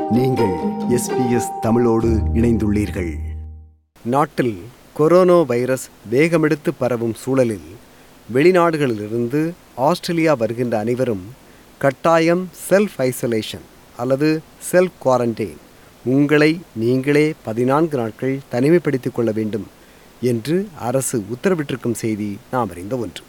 நீங்கள் எஸ்பிஎஸ் தமிழோடு இணைந்துள்ளீர்கள் நாட்டில் கொரோனா வைரஸ் வேகமெடுத்து பரவும் சூழலில் வெளிநாடுகளிலிருந்து ஆஸ்திரேலியா வருகின்ற அனைவரும் கட்டாயம் செல்ஃப் ஐசோலேஷன் அல்லது செல்ஃப் குவாரண்டைன் உங்களை நீங்களே பதினான்கு நாட்கள் தனிமைப்படுத்திக் கொள்ள வேண்டும் என்று அரசு உத்தரவிட்டிருக்கும் செய்தி நாம் அறிந்த ஒன்று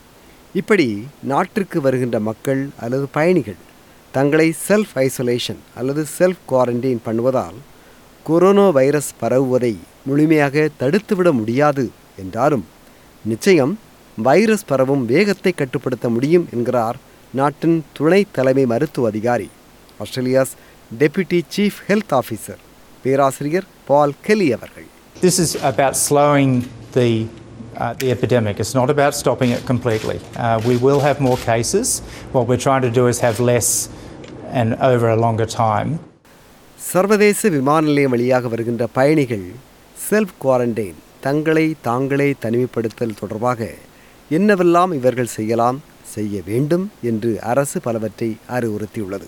இப்படி நாட்டிற்கு வருகின்ற மக்கள் அல்லது பயணிகள் தங்களை செல்ஃப் ஐசோலேஷன் அல்லது செல்ஃப் குவாரண்டைன் பண்ணுவதால் கொரோனா வைரஸ் பரவுவதை முழுமையாக தடுத்துவிட முடியாது என்றாலும் நிச்சயம் வைரஸ் பரவும் வேகத்தை கட்டுப்படுத்த முடியும் என்கிறார் நாட்டின் துணை தலைமை மருத்துவ அதிகாரி Australia's deputy chief health officer பேராசிரியர் பால் கெலி அவர்கள் This is about slowing the, uh, the epidemic. It's not about stopping it completely. Uh, we will have more cases. What we're trying to do is have less and over a longer time. சர்வதேச விமான நிலையம் வழியாக வருகின்ற பயணிகள் self quarantine தங்களை தாங்களே தனிமைப்படுத்தல் தொடர்பாக என்னவெல்லாம் இவர்கள் செய்யலாம் செய்ய வேண்டும் என்று அரசு பலவற்றை அறிவுறுத்தியுள்ளது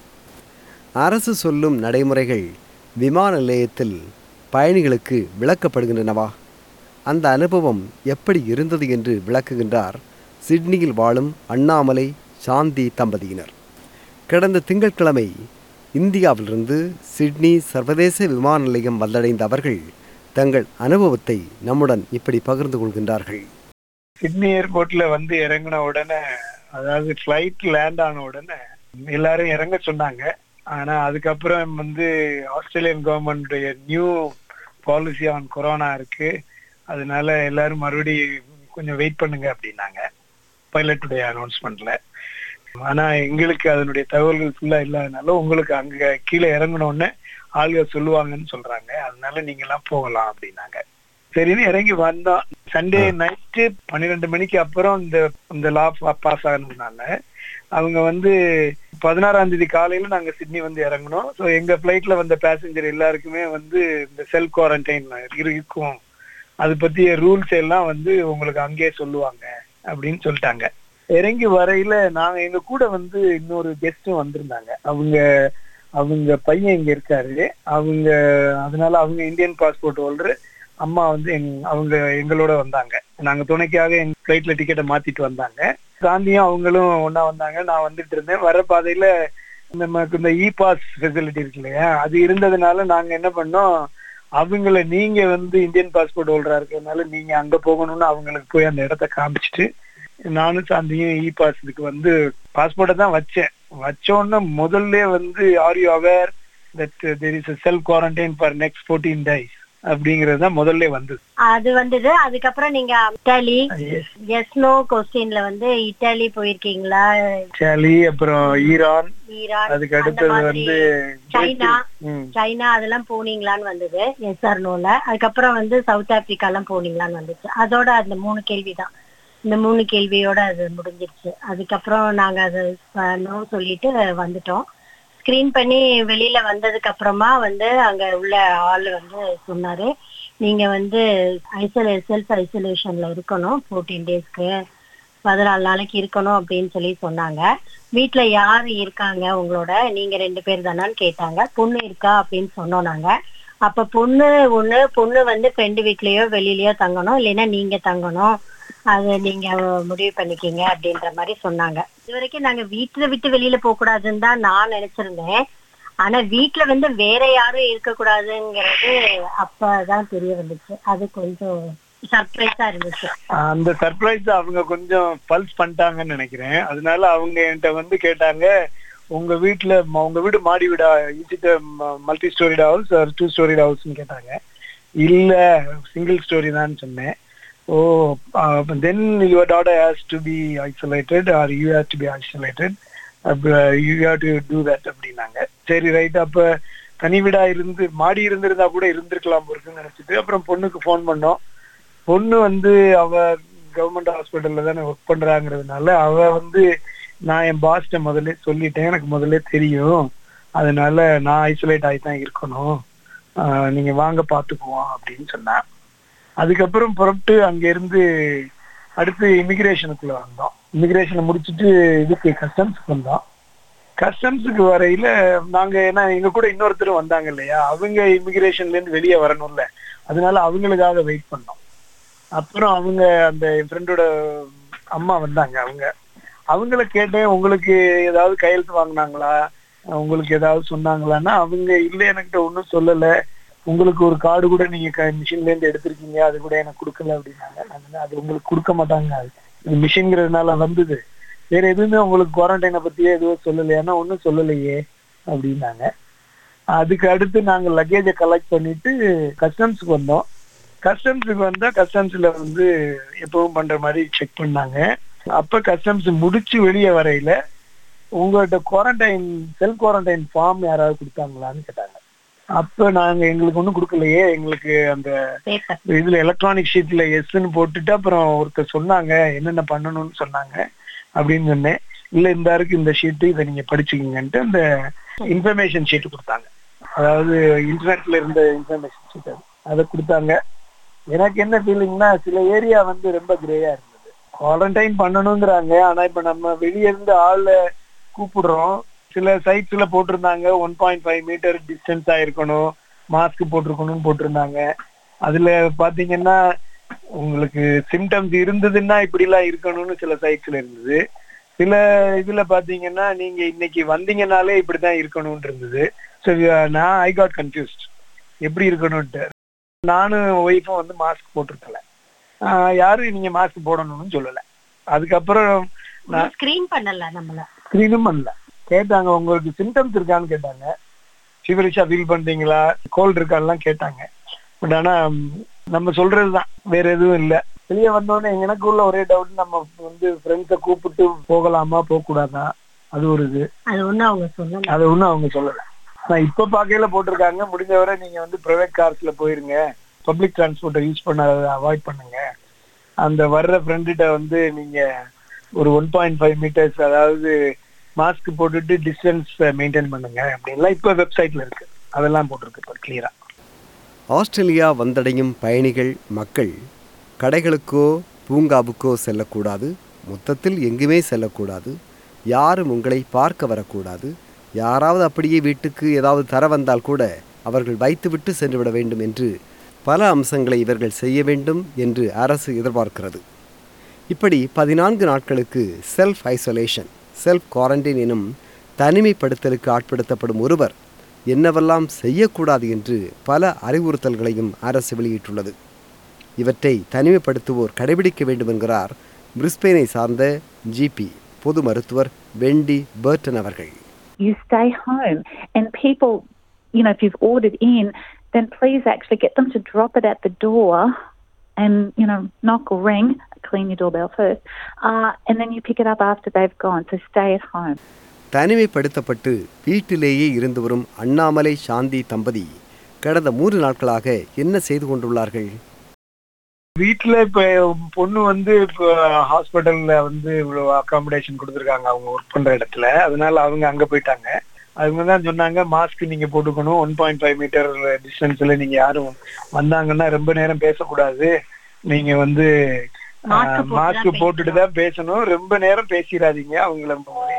அரசு சொல்லும் நடைமுறைகள் விமான நிலையத்தில் பயணிகளுக்கு விளக்கப்படுகின்றனவா அந்த அனுபவம் எப்படி இருந்தது என்று விளக்குகின்றார் சிட்னியில் வாழும் அண்ணாமலை சாந்தி தம்பதியினர் கடந்த திங்கட்கிழமை இந்தியாவிலிருந்து சிட்னி சர்வதேச விமான நிலையம் வந்தடைந்த அவர்கள் தங்கள் அனுபவத்தை நம்முடன் இப்படி பகிர்ந்து கொள்கின்றார்கள் சிட்னி ஏர்போர்ட்ல வந்து இறங்கின உடனே அதாவது ஃபிளைட் லேண்ட் ஆன உடனே எல்லாரும் இறங்க சொன்னாங்க ஆனா அதுக்கப்புறம் வந்து ஆஸ்திரேலியன் கவர்மெண்டுடைய நியூ பாலிசி ஆன் கொரோனா இருக்கு அதனால எல்லாரும் மறுபடி கொஞ்சம் வெயிட் பண்ணுங்க அப்படின்னாங்க பைலட்டுடைய அனௌன்ஸ்மெண்ட்ல ஆனா எங்களுக்கு அதனுடைய தகவல்கள் ஃபுல்லா இல்லாதனால உங்களுக்கு அங்க கீழே இறங்கின உடனே ஆளுக சொல்லுவாங்கன்னு சொல்றாங்க அதனால நீங்க எல்லாம் போகலாம் அப்படின்னாங்க சரின்னு இறங்கி வந்தோம் சண்டே நைட்டு பன்னிரெண்டு மணிக்கு அப்புறம் இந்த இந்த லா பாஸ் ஆனதுனால அவங்க வந்து பதினாறாம் தேதி காலையில நாங்க சிட்னி வந்து இறங்கணும் ஸோ எங்க பிளைட்ல வந்த பேசஞ்சர் எல்லாருக்குமே வந்து இந்த செல்ஃப் குவாரண்டைன் இருக்கும் அது பத்திய ரூல்ஸ் எல்லாம் வந்து உங்களுக்கு அங்கேயே சொல்லுவாங்க அப்படின்னு சொல்லிட்டாங்க இறங்கி வரையில நாங்க எங்க கூட வந்து இன்னொரு கெஸ்டும் வந்திருந்தாங்க அவங்க அவங்க பையன் இங்க இருக்காரு அவங்க அதனால அவங்க இந்தியன் பாஸ்போர்ட் ஹோல்டர் அம்மா வந்து எங் அவங்க எங்களோட வந்தாங்க நாங்க துணைக்காக எங்க பிளைட்ல டிக்கெட்டை மாத்திட்டு வந்தாங்க காந்தியும் அவங்களும் ஒன்னா வந்தாங்க நான் வந்துட்டு இருந்தேன் வர பாதையில நமக்கு இந்த இ பாஸ் ஃபெசிலிட்டி இருக்கு இல்லையா அது இருந்ததுனால நாங்க என்ன பண்ணோம் அவங்கள நீங்க வந்து இந்தியன் பாஸ்போர்ட் ஹோல்டரா இருக்கிறதுனால நீங்க அங்க போகணும்னு அவங்களுக்கு போய் அந்த இடத்த காமிச்சிட்டு நானும் சாந்தியும் இ பாஸ் இதுக்கு வந்து பாஸ்போர்ட்டை தான் வச்சேன் வச்சோன்னு முதல்ல வந்து are you aware that there is self quarantine for next fourteen days அப்படிங்கிறது தான் முதல்ல வந்தது அது வந்தது அதுக்கப்புறம் நீங்க இட்டாலி எஸ் நோ கொஸ்டின்ல வந்து இட்டாலி போயிருக்கீங்களா இட்டாலி அப்புறம் ஈரான் ஈரான் அதுக்கு அந்த அடுத்தது மாதிரி வந்து சைனா ம். சைனா அதெல்லாம் போனீங்களான்னு வந்தது எஸ் ஆர் நோல அதுக்கப்புறம் வந்து சவுத் ஆப்பிரிக்கா எல்லாம் போனீங்களான்னு வந்துச்சு அதோட அந்த மூணு கேள்விதான் இந்த மூணு கேள்வியோட அது முடிஞ்சிருச்சு அதுக்கப்புறம் நாங்க அது நோ சொல்லிட்டு வந்துட்டோம் ஸ்கிரீன் பண்ணி வெளியில வந்ததுக்கு அப்புறமா வந்து அங்க உள்ள ஆள் வந்து சொன்னாரு நீங்க வந்து ஐசோலே செல்ஃப் ஐசோலேஷன்ல இருக்கணும் ஃபோர்டீன் டேஸ்க்கு பதினாலு நாளைக்கு இருக்கணும் அப்படின்னு சொல்லி சொன்னாங்க வீட்ல யாரு இருக்காங்க உங்களோட நீங்க ரெண்டு பேர் தானான்னு கேட்டாங்க பொண்ணு இருக்கா அப்படின்னு சொன்னோம் நாங்க அப்ப பொண்ணு ஒண்ணு பொண்ணு வந்து ஃப்ரெண்டு வீட்லயோ வெளியிலயோ தங்கணும் இல்லைன்னா நீங்க தங்கணும் அது நீங்க முடிவு பண்ணிக்கிங்க அப்படின்ற மாதிரி சொன்னாங்க இது வரைக்கும் நாங்க வீட்டுல விட்டு வெளியில போக கூடாதுன்னு தான் நான் நினைச்சிருந்தேன் ஆனா வீட்ல வந்து வேற யாரும் இருக்க கூடாதுங்கிறது அப்பதான் தெரிய வந்துச்சு அது கொஞ்சம் சர்ப்ரைஸா இருந்துச்சு அந்த சர்ப்ரைஸ் அவங்க கொஞ்சம் பல்ஸ் பண்ணிட்டாங்கன்னு நினைக்கிறேன் அதனால அவங்க என்கிட்ட வந்து கேட்டாங்க உங்க வீட்டுல ம- உங்க வீடு மாடி வீடா it multi storeyed house two storeyed ஹவுஸ்னு கேட்டாங்க இல்ல சிங்கிள் ஸ்டோரி தான் சொன்னேன் oh then your daughter has to be isolated or you has to be isolated you have to do that அப்படின்னாங்க சரி ரைட் அப்ப தனி வீடா இருந்து மாடி இருந்திருந்தா கூட இருந்திருக்கலாம் இருக்குன்னு நினைச்சிட்டு அப்புறம் பொண்ணுக்கு ஃபோன் பண்ணோம் பொண்ணு வந்து அவ கவர்மெண்ட் ஹாஸ்பிட்டல்ல தானே ஒர்க் பண்றாங்கிறதுனால அவ வந்து நான் என் பாஸ்ட முதல்ல சொல்லிட்டேன் எனக்கு முதல்ல தெரியும் அதனால நான் ஐசோலேட் ஆகி தான் இருக்கணும் ஆஹ் நீங்க வாங்க பாத்துக்குவோம் அப்படின்னு சொன்னேன் அதுக்கப்புறம் புறப்பட்டு அங்க இருந்து அடுத்து இமிகிரேஷனுக்குள்ள வந்தோம் இமிகிரேஷனை முடிச்சுட்டு இதுக்கு கஸ்டம்ஸ்க்கு வந்தோம் கஸ்டம்ஸுக்கு வரையில நாங்க ஏன்னா எங்க கூட இன்னொருத்தர் வந்தாங்க இல்லையா அவங்க இமிகிரேஷன்ல இருந்து வெளியே வரணும்ல அதனால அவங்களுக்காக வெயிட் பண்ணோம் அப்புறம் அவங்க அந்த என் ஃப்ரெண்டோட அம்மா வந்தாங்க அவங்க அவங்கள கேட்டேன் உங்களுக்கு ஏதாவது கையெழுத்து வாங்கினாங்களா உங்களுக்கு ஏதாவது சொன்னாங்களான்னா அவங்க இல்ல என்கிட்ட ஒன்றும் சொல்லல உங்களுக்கு ஒரு கார்டு கூட நீங்க மிஷின்ல இருந்து எடுத்திருக்கீங்க அது கூட எனக்கு கொடுக்கல அப்படின்னாங்க நான் சொன்னேன், அது உங்களுக்கு கொடுக்க மாட்டாங்க இது மிஷின்ங்கிறதுனால வந்தது வேற எதுவுமே உங்களுக்கு குவாரண்டைனை பத்தியே எதுவும் சொல்லலையானா ஒன்றும் சொல்லலையே அப்படின்னாங்க அதுக்கு அடுத்து நாங்க லக்கேஜை கலெக்ட் பண்ணிட்டு கஸ்டம்ஸுக்கு வந்தோம் கஸ்டம்ஸுக்கு வந்தா கஸ்டம்ஸ்ல வந்து எப்பவும் பண்ற மாதிரி செக் பண்ணாங்க அப்ப கஸ்டம்ஸ் முடிச்சு வெளியே வரையில உங்கள்ட்ட குவாரண்டைன் செல்ஃப் குவாரண்டைன் ஃபார்ம் யாராவது கொடுத்தாங்களான்னு கேட்டாங்க அப்ப நாங்க எங்களுக்கு ஒண்ணும் கொடுக்கலையே எங்களுக்கு அந்த பேப்பர் இதுல எலக்ட்ரானிக் ஷீட்ல எஸ்ன்னு போட்டுட்டு அப்புறம் ஒருத்தர் சொன்னாங்க என்னென்ன பண்ணணும்னு சொன்னாங்க அப்படின்னு சொன்னேன் இல்ல இந்த இருக்கு இந்த ஷீட்டு இதை நீங்க படிச்சுக்கீங்கன்ட்டு அந்த இன்ஃபர்மேஷன் ஷீட் கொடுத்தாங்க அதாவது இன்டர்நெட்ல இருந்த இன்ஃபர்மேஷன் ஷீட் அது அதை கொடுத்தாங்க எனக்கு என்ன ஃபீலிங்னா சில ஏரியா வந்து ரொம்ப கிரேயா இருந்தது குவாரண்டைன் பண்ணணுங்கிறாங்க ஆனா இப்ப நம்ம வெளியே இருந்து ஆள கூப்பிடுறோம் சில சைட்ஸ்ல போட்டிருந்தாங்க one point five metre distance ஆயிருக்கணும் மாஸ்க் போட்டிருக்கணும்னு போட்டிருந்தாங்க அதுல பாத்தீங்கன்னா உங்களுக்கு சிம்டம்ஸ் இருந்ததுன்னா இப்படி எல்லாம் இருக்கணும்னு சில சைட்ஸ்ல இருந்தது சில இதுல பாத்தீங்கன்னா நீங்க இன்னைக்கு வந்தீங்கனாலே இப்படிதான் இருக்கணும்னு இருந்தது ஸோ நான் ஐ காட் கன்ஃபியூஸ்ட் எப்படி இருக்கணும்ட்டு நானும் ஒய்ஃபும் வந்து மாஸ்க் போட்டிருக்கல ஆஹ் யாரும் நீங்க மாஸ்க் போடணும்னு சொல்லல அதுக்கப்புறம் நான் ஸ்கிரீன் பண்ணல நம்மள ஸ்கிரீனும் பண்ணல கேட்டாங்க உங்களுக்கு சிம்டம்ஸ் இருக்கான்னு கேட்டாங்க ஃபீவரிஷா ஃபீல் பண்றீங்களா கோல்டு இருக்கான்லாம் கேட்டாங்க பட் ஆனா ம், நம்ம சொல்றதுதான் வேற எதுவும் இல்ல வெளியே வந்தோடனே எனக்கு உள்ள ஒரே டவுட் நம்ம வந்து ஃப்ரெண்ட்ஸை கூப்பிட்டு போகலாமா போக கூடாதா அது ஒரு இது அது ஒண்ணும் அவங்க சொல்லல அது ஒண்ணும் அவங்க சொல்லல நான் இப்ப பாக்கையில போட்டிருக்காங்க முடிஞ்சவரை நீங்க வந்து பிரைவேட் கார்ஸ்ல போயிருங்க பப்ளிக் டிரான்ஸ்போர்ட்டை யூஸ் பண்ண அவாய்ட் பண்ணுங்க அந்த வர்ற ஃப்ரெண்டுகிட்ட வந்து நீங்க ஒரு ஒன் பாயிண்ட் ஃபைவ் மீட்டர்ஸ் அதாவது மாஸ்க் போட்டுட்டு டிஸ்டன்ஸ் மெயின்டைன் பண்ணுங்க அப்படின்லாம் இப்ப வெப்சைட்ல இருக்கு அதெல்லாம் போட்டிருக்கு இப்போ கிளியரா ஆஸ்திரேலியா வந்தடையும் பயணிகள் மக்கள் கடைகளுக்கோ பூங்காவுக்கோ செல்லக்கூடாது மொத்தத்தில் எங்குமே செல்லக்கூடாது யாரும் உங்களை பார்க்க வரக்கூடாது யாராவது அப்படியே வீட்டுக்கு ஏதாவது தர வந்தால் கூட அவர்கள் வைத்துவிட்டு சென்றுவிட வேண்டும் என்று பல அம்சங்களை இவர்கள் செய்ய வேண்டும் என்று அரசு எதிர்பார்க்கிறது இப்படி பதினான்கு நாட்களுக்கு செல்ஃப் ஐசோலேஷன் செல்ஃப் குவாரண்டைன் எனும் தனிமைப்படுத்தலுக்கு ஆட்படுத்தப்படும் ஒருவர் என்னவெல்லாம் செய்யக்கூடாது என்று பல அறிவுறுத்தல்களையும் அரசு வெளியிட்டுள்ளது இவற்றை தனிமைப்படுத்துவோர் கடைபிடிக்க வேண்டும் என்கிறார் பிரிஸ்பெயினை சார்ந்த ஜிபி பொது மருத்துவர் வெண்டி பர்டன் அவர்கள் you stay home. And people, you know, if you've ordered in, then please actually get them to drop it at the door and, you know, knock or ring, clean your doorbell first, uh, and then you pick it up after they've gone. So stay at home. தனிமைப்படுத்தப்பட்டு வீட்டிலேயே இருந்து வரும் அண்ணாமலை சாந்தி தம்பதி கடந்த மூன்று நாட்களாக என்ன செய்து கொண்டுள்ளார்கள் வீட்டுல இப்ப பொண்ணு வந்து இப்போ ஹாஸ்பிட்டல்ல வந்து இவ்வளவு அகாமடேஷன் கொடுத்துருக்காங்க அவங்க ஒர்க் பண்ற இடத்துல அதனால அவங்க அங்க போயிட்டாங்க அவங்க தான் சொன்னாங்க மாஸ்க் நீங்க போட்டுக்கணும் ஒன் பாயிண்ட் ஃபைவ் மீட்டர் டிஸ்டன்ஸ்ல நீங்க யாரும் வந்தாங்கன்னா ரொம்ப நேரம் பேசக்கூடாது நீங்க வந்து Mask போட்டு மாஸ்க் தான் போட்டுட்டு தான் பேசணும் ரொம்ப நேரம் பேசிடாதீங்க அவங்கள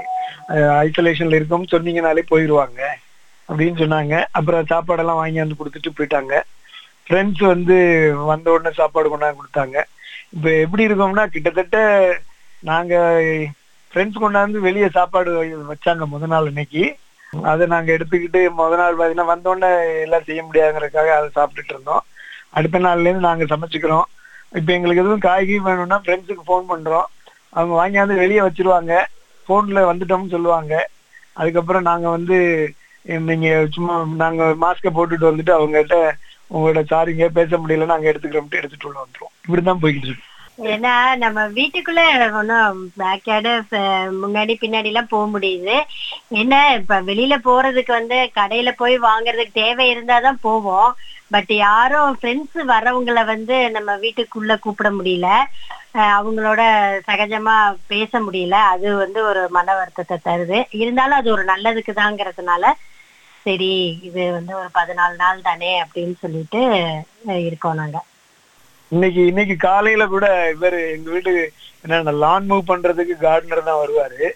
ஐசோலேஷன்ல இருக்கோம்னு சொன்னீங்கனாலே போயிடுவாங்க அப்படின்னு சொன்னாங்க அப்புறம் சாப்பாடெல்லாம் வாங்கி வந்து கொடுத்துட்டு போயிட்டாங்க ஃப்ரெண்ட்ஸ் வந்து வந்த உடனே சாப்பாடு கொண்டாந்து கொடுத்தாங்க இப்ப எப்படி இருக்கோம்னா கிட்டத்தட்ட நாங்க ஃப்ரெண்ட்ஸ் கொண்டாந்து வெளியே சாப்பாடு வை- வச்சாங்க முத நாள் இன்னைக்கு அதை நாங்க எடுத்துக்கிட்டு முத நாள் பாத்தீங்கன்னா வந்த உடனே எல்லாம் செய்ய முடியாதுங்கிறதுக்காக அதை சாப்பிட்டுட்டு இருந்தோம் அடுத்த நாள்ல இருந்து நாங்க சமைச்சுக்கிறோம் இப்ப எங்களுக்கு எதுவும் காய்கறி வேணும்னா ஃப்ரெண்ட்ஸுக்கு ஃபோன் பண்றோம் அவங்க வாங்கியாந்து வெளியே வச்சிருவாங்க போன்ல வந்துட்டோம்னு சொல்லுவாங்க அதுக்கப்புறம் நாங்க வந்து நீங்க சும்மா நாங்க மாஸ்கை போட்டுட்டு வந்துட்டு அவங்ககிட்ட உங்களோட சாரிங்க பேச முடியல நாங்க எடுத்துக்கிறோம்ட்டு எடுத்துட்டு உள்ள வந்துருவோம் இப்படிதான் போய்கிட்டு இருக்கு ஏன்னா நம்ம வீட்டுக்குள்ள ஒன்றும் பேக்யார்டு முன்னாடி பின்னாடி எல்லாம் போக முடியுது என்ன இப்ப வெளியில போறதுக்கு வந்து கடையில போய் வாங்குறதுக்கு தேவை இருந்தாதான் போவோம் பட் யாரும் ஃப்ரெண்ட்ஸ் வர்றவங்கள வந்து நம்ம வீட்டுக்குள்ள கூப்பிட முடியல அஹ் அவங்களோட சகஜமா பேச முடியல அது வந்து ஒரு மன வருத்தத்தை தருது இருந்தாலும் அது ஒரு நல்லதுக்கு தாங்கிறதுனால சரி இது வந்து ஒரு பதினாலு நாள் தானே அப்படின்னு சொல்லிட்டு அஹ் இருக்கோம் நாங்க இன்னைக்கு இன்னைக்கு காலையில கூட இவர் எங்க வீட்டுக்கு என்ன லான் மூவ் பண்றதுக்கு கார்டனர் தான் வருவாரு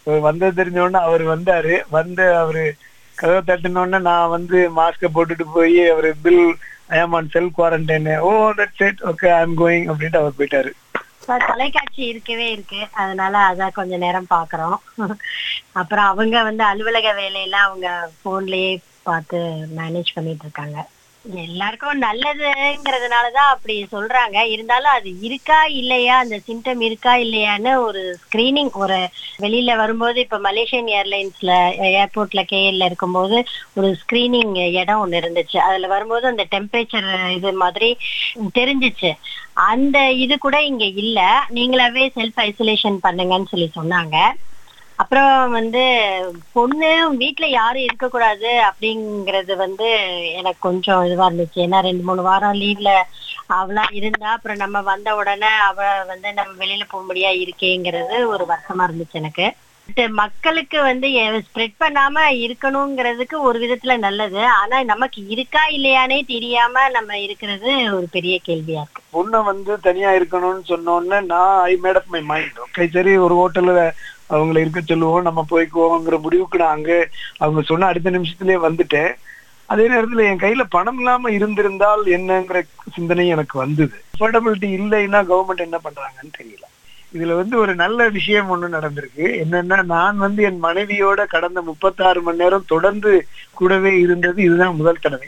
வந்தது தெரிஞ்ச உடனே அவர் வந்தாரு வந்து அவரு கதவை தட்டின உடனே நான் வந்து மாஸ்க போட்டுட்டு போய் அவரு Bill I am on self quarantine oh that's it okay I am going அப்படின்ட்டு அவர் போயிட்டாரு சார் தொலைக்காட்சி இருக்கவே இருக்கு அதனால அதான் கொஞ்ச நேரம் பாக்குறோம் அப்புறம் அவங்க வந்து அலுவலக வேலையெல்லாம் அவங்க போன்லயே பார்த்து மேனேஜ் பண்ணிட்டு இருக்காங்க எல்லாருக்கும் நல்லதுங்கிறதுனாலதான் அப்படி சொல்றாங்க இருந்தாலும் அது இருக்கா இல்லையா அந்த சிம்டம் இருக்கா இல்லையான்னு ஒரு ஸ்கிரீனிங் ஒரு வெளியில வரும்போது இப்ப மலேசியன் ஏர்லைன்ஸ்ல ஏர்போர்ட்ல கேஎல்ல இருக்கும்போது ஒரு ஸ்கிரீனிங் இடம் ஒண்ணு இருந்துச்சு அதுல வரும்போது அந்த டெம்பரேச்சர் இது மாதிரி தெரிஞ்சிச்சு அந்த இது கூட இங்க இல்ல நீங்களாவே செல்ஃப் ஐசோலேஷன் பண்ணுங்கன்னு சொல்லி சொன்னாங்க அப்புறம் வந்து பொண்ணு வீட்டுல யாரும் இருக்கக்கூடாது அப்படிங்கறது வந்து எனக்கு கொஞ்சம் இதுவா இருந்துச்சு ஏன்னா ரெண்டு மூணு வாரம் லீவ்ல அவளா இருந்தா அப்புறம் நம்ம வந்த உடனே அவ வந்து நம்ம வெளியில போக முடியா இருக்கேங்கிறது ஒரு வருத்தமா இருந்துச்சு எனக்கு பட் மக்களுக்கு வந்து ஸ்ப்ரெட் பண்ணாம இருக்கணுங்கிறதுக்கு ஒரு விதத்துல நல்லது ஆனா நமக்கு இருக்கா இல்லையானே தெரியாம நம்ம இருக்கிறது ஒரு பெரிய கேள்வியா இருக்கு பொண்ணை வந்து தனியா இருக்கணும்னு சொன்ன உடனே நான் I made up my mind okay சரி ஒரு ஹோட்டல்ல அவங்கள இருக்க சொல்லுவோம் நம்ம போய்க்குவோங்கிற முடிவுக்கு நான் அங்க அவங்க சொன்ன அடுத்த நிமிஷத்துலயே வந்துட்டேன் அதே நேரத்துல என் கையில பணம் இல்லாம இருந்திருந்தால் என்னங்கிற சிந்தனை எனக்கு வந்தது அஃபோர்டபிலிட்டி இல்லைன்னா கவர்மெண்ட் என்ன பண்றாங்கன்னு தெரியல இதுல வந்து ஒரு நல்ல விஷயம் ஒண்ணு நடந்திருக்கு என்னன்னா நான் வந்து என் மனைவியோட கடந்த முப்பத்தாறு மணி நேரம் தொடர்ந்து கூடவே இருந்தது இதுதான் முதல் தடவை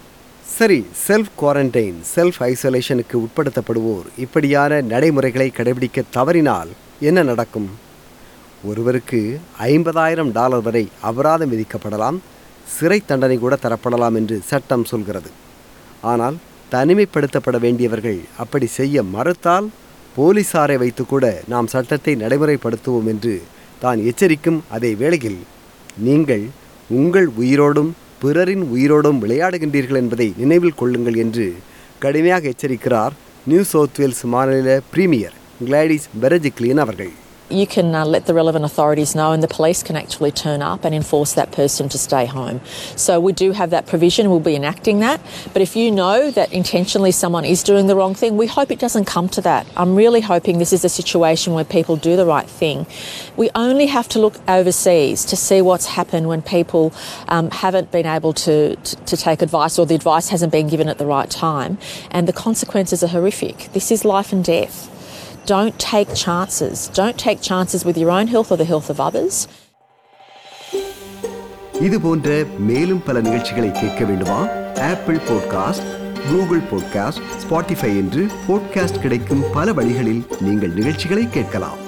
சரி செல்ஃப் குவாரண்டைன் செல்ஃப் ஐசோலேஷனுக்கு உட்படுத்தப்படுவோர் இப்படியான நடைமுறைகளை கடைபிடிக்க தவறினால் என்ன நடக்கும் ஒருவருக்கு ஐம்பதாயிரம் டாலர் வரை அபராதம் விதிக்கப்படலாம் சிறை தண்டனை கூட தரப்படலாம் என்று சட்டம் சொல்கிறது ஆனால் தனிமைப்படுத்தப்பட வேண்டியவர்கள் அப்படி செய்ய மறுத்தால் போலீசாரை வைத்து கூட நாம் சட்டத்தை நடைமுறைப்படுத்துவோம் என்று தான் எச்சரிக்கும் அதே வேளையில் நீங்கள் உங்கள் உயிரோடும் பிறரின் உயிரோடும் விளையாடுகின்றீர்கள் என்பதை நினைவில் கொள்ளுங்கள் என்று கடுமையாக எச்சரிக்கிறார் நியூ சவுத் வேல்ஸ் மாநில பிரீமியர் கிளாடிஸ் பெரஜிக்லியன் அவர்கள் you can uh, let the relevant authorities know, and the police can actually turn up and enforce that person to stay home. So we do have that provision. We'll be enacting that. But if you know that intentionally someone is doing the wrong thing, we hope it doesn't come to that. I'm really hoping this is a situation where people do the right thing. We only have to look overseas to see what's happened when people um, haven't been able to, to to take advice or the advice hasn't been given at the right time, and the consequences are horrific. This is life and death. Don't take chances. Don't take chances with your own health or the health of others. இது போன்ற மேலும் பல நிகழ்ச்சிகளை கேட்க வேண்டுமா Apple podcast Google podcast Spotify என்று podcast கிடைக்கும் பல வழிகளில் நீங்கள் நிகழ்ச்சிகளை கேட்கலாம்